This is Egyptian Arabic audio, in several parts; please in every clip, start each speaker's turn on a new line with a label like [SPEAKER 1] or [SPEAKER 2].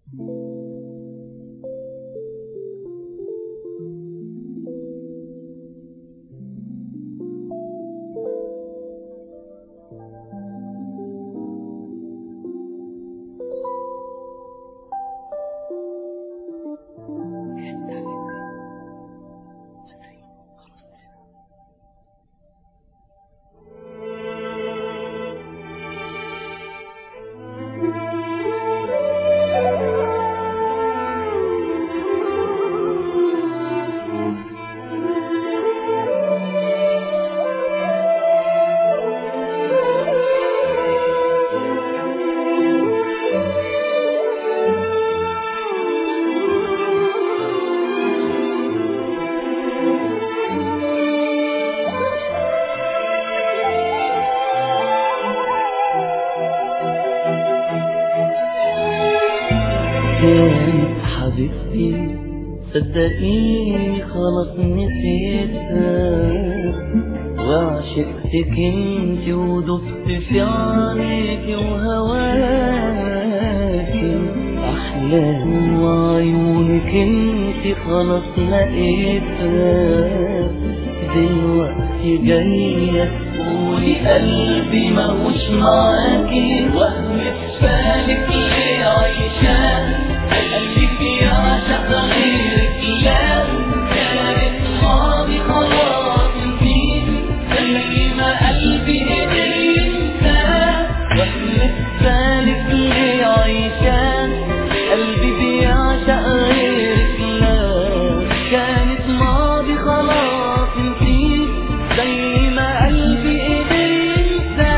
[SPEAKER 1] كانت حبيبتي صدقيني خلاص نسيتها وعشقتك انت ودفت في عينيك وهواكي احلام وعيونك انت خلاص لقيتها دلوقتي جاية تقولي قلبي ماهوش معاكي وهمك بالك ليه عايشة قلبك يعشق غيرك لا كانت ماضي خلاص نسيت زي ما قلبي انسى وهمك بالك ليه عايشة قلبي بيعشق غيرك لا كانت ماضي خلاص نسيت زي ما قلبي انسى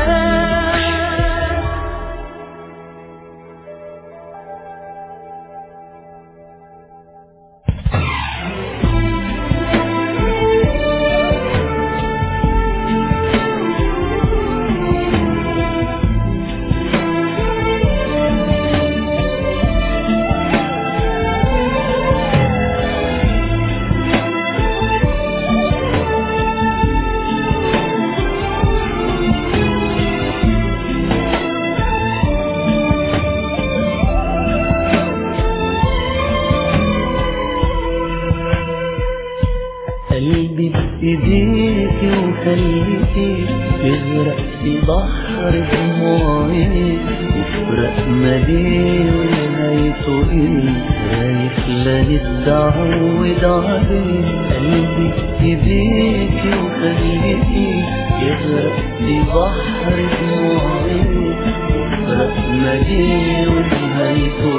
[SPEAKER 1] قلبي بإيديك وخليكي يغرق في بحر دموعي يفرق مالي ونهايته ايه خايف لا نتعود عليه قلبي بإيديك وخليكي يغرق في بحر دموعي يفرق مالي ونهايته